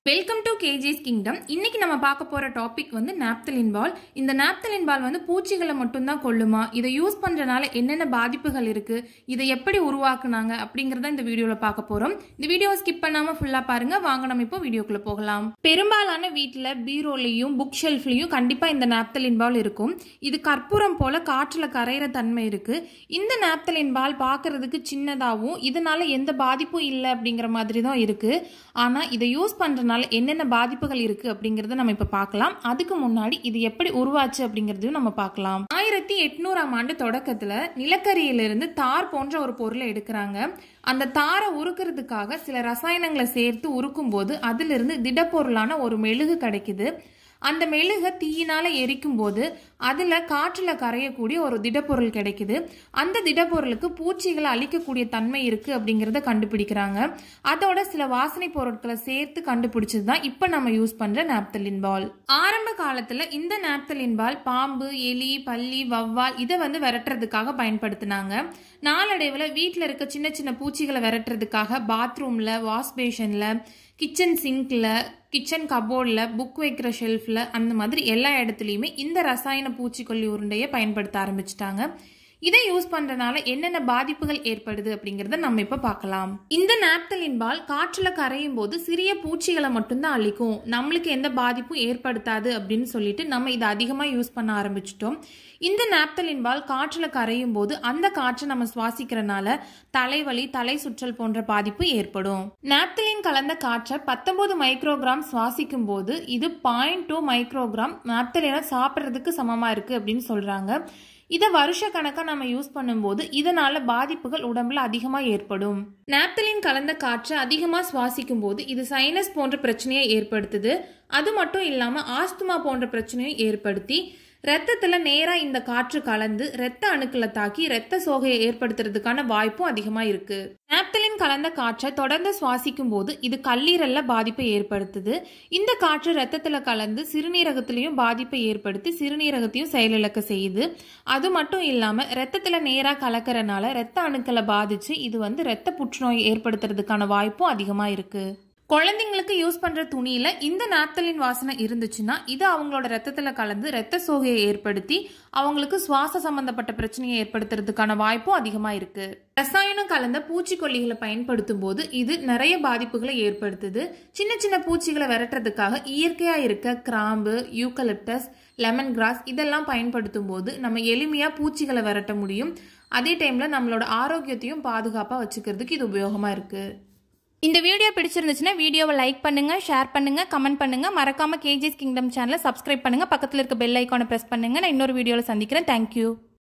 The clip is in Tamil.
வெல்கம் டு கேஜிஸ் கிங்டம் இன்னைக்கு நம்ம பார்க்க போற டாபிக் வந்து நாப்தலின் பால் இந்த நாப்தலின் பால் வந்து பூச்சிகளை மட்டும்தான் கொல்லுமா இதை யூஸ் பண்றனால என்னென்ன பாதிப்புகள் இருக்கு இதை எப்படி உருவாக்குனாங்க அப்படிங்கறத இந்த வீடியோல பார்க்க போறோம் இந்த வீடியோ ஸ்கிப் பண்ணாம ஃபுல்லா பாருங்க வாங்க நம்ம இப்போ வீடியோக்குள்ள போகலாம் பெரும்பாலான வீட்டில் பீரோலையும் புக் ஷெல்ஃப்லையும் கண்டிப்பா இந்த நாப்தலின் பால் இருக்கும் இது கற்பூரம் போல காற்றுல கரையிற தன்மை இருக்கு இந்த நாப்தலின் பால் பார்க்கறதுக்கு சின்னதாகவும் இதனால எந்த பாதிப்பும் இல்லை அப்படிங்கிற மாதிரி தான் இருக்கு ஆனா இதை யூஸ் பண்றதுனால என்னென்ன பாதிப்புகள் இருக்கு அப்படிங்கறத நம்ம இப்ப பார்க்கலாம் அதுக்கு முன்னாடி இது எப்படி உருவாச்சு அப்படிங்கறதையும் நம்ம பார்க்கலாம் ஆயிரத்தி எட்நூறாம் ஆண்டு தொடக்கத்துல நிலக்கரியிலிருந்து தார் போன்ற ஒரு பொருளை எடுக்கிறாங்க அந்த தாரை உருக்குறதுக்காக சில ரசாயனங்களை சேர்த்து உருக்கும் போது அதிலிருந்து திடப்பொருளான ஒரு மெழுகு கிடைக்குது அந்த மெழுகை தீயினால எரிக்கும் போது அதுல காற்றுல கரையக்கூடிய ஒரு திடப்பொருள் கிடைக்குது அந்த திடப்பொருளுக்கு பூச்சிகளை அழிக்கக்கூடிய தன்மை இருக்கு அப்படிங்கறத கண்டுபிடிக்கிறாங்க அதோட சில வாசனை பொருட்களை சேர்த்து கண்டுபிடிச்சது தான் இப்ப நம்ம யூஸ் பண்ற நாப்தலின் பால் ஆரம்ப காலத்துல இந்த நாப்தலின் பால் பாம்பு எலி பல்லி வவ்வால் இதை வந்து விரட்டுறதுக்காக பயன்படுத்தினாங்க நாளடைவுல வீட்டில் இருக்க சின்ன சின்ன பூச்சிகளை விரட்டுறதுக்காக பாத்ரூம்ல வாஷ் பேஷன்ல கிச்சன் சிங்க்ல கிச்சன் கபோர்டில் புக் வைக்கிற ஷெல்ஃபில் அந்த மாதிரி எல்லா இடத்துலையுமே இந்த ரசாயன பூச்சிக்கொல்லி உருண்டையை பயன்படுத்த ஆரம்பிச்சிட்டாங்க இதை யூஸ் பண்றதுனால என்னென்ன பாதிப்புகள் ஏற்படுது அப்படிங்கறத நம்ம இப்ப பார்க்கலாம் இந்த நாப்தலின் பால் காற்றுல கரையும் போது சிறிய பூச்சிகளை மட்டும்தான் அழிக்கும் நம்மளுக்கு எந்த பாதிப்பும் ஏற்படுத்தாது அப்படின்னு சொல்லிட்டு நம்ம இதை அதிகமா யூஸ் பண்ண ஆரம்பிச்சிட்டோம் இந்த நாப்தலின் பால் காற்றுல கரையும் போது அந்த காற்றை நம்ம சுவாசிக்கிறனால தலைவலி தலை சுற்றல் போன்ற பாதிப்பு ஏற்படும் நாப்தலின் கலந்த காற்றை பத்தொன்பது மைக்ரோகிராம் சுவாசிக்கும் போது இது பாயிண்ட் டூ மைக்ரோகிராம் நாப்தலினை சாப்பிட்றதுக்கு சமமா இருக்கு அப்படின்னு சொல்றாங்க இதை வருஷ கணக்காக நம்ம யூஸ் பண்ணும்போது இதனால பாதிப்புகள் உடம்புல அதிகமாக ஏற்படும் நாப்தலின் கலந்த காற்றை அதிகமாக சுவாசிக்கும் போது இது சைனஸ் போன்ற பிரச்சனையை ஏற்படுத்துது அது மட்டும் இல்லாமல் ஆஸ்துமா போன்ற பிரச்சனையை ஏற்படுத்தி ரத்தத்துல நேரா இந்த காற்று கலந்து ரத்த அணுக்களை தாக்கி ரத்த சோகையை ஏற்படுத்துறதுக்கான வாய்ப்பும் அதிகமா இருக்கு நாப்தலின் கலந்த காற்றை தொடர்ந்து சுவாசிக்கும் போது இது கல்லீரல்ல பாதிப்பை ஏற்படுத்துது இந்த காற்று ரத்தத்துல கலந்து சிறுநீரகத்திலையும் பாதிப்பை ஏற்படுத்தி சிறுநீரகத்தையும் செயலிழக்க செய்யுது அது மட்டும் இல்லாம ரத்தத்துல நேரா கலக்கறனால ரத்த அணுக்களை பாதிச்சு இது வந்து ரத்த புற்றுநோய் ஏற்படுத்துறதுக்கான வாய்ப்பும் அதிகமா இருக்கு குழந்தைங்களுக்கு யூஸ் பண்ற துணியில இந்த நாப்தலின் வாசனை இருந்துச்சுன்னா இது அவங்களோட ரத்தத்துல கலந்து ரத்த சோகையை ஏற்படுத்தி அவங்களுக்கு சுவாச சம்பந்தப்பட்ட பிரச்சனையை ஏற்படுத்துறதுக்கான வாய்ப்பும் அதிகமா இருக்கு ரசாயனம் கலந்த பூச்சிக்கொல்லிகளை பயன்படுத்தும் போது இது நிறைய பாதிப்புகளை ஏற்படுத்துது சின்ன சின்ன பூச்சிகளை விரட்டுறதுக்காக இயற்கையா இருக்க கிராம்பு யூக்கலிப்டஸ் லெமன் கிராஸ் இதெல்லாம் பயன்படுத்தும் போது நம்ம எளிமையா பூச்சிகளை விரட்ட முடியும் அதே டைம்ல நம்மளோட ஆரோக்கியத்தையும் பாதுகாப்பா வச்சுக்கிறதுக்கு இது உபயோகமா இருக்கு இந்த வீடியோ பிடிச்சிருந்துச்சுன்னா வீடியோவை லைக் பண்ணுங்க ஷேர் பண்ணுங்க கமெண்ட் பண்ணுங்க மறக்காம கேஜிஸ் கிங்டம் சேனலை சப்ஸ்கிரைப் பண்ணுங்க பக்கத்தில் இருக்க பெல் ஐக்கானை பிரஸ் பண்ணுங்க நான் இன்னொரு வீடியோவில் சந்திக்கிறேன் தேங்க்யூ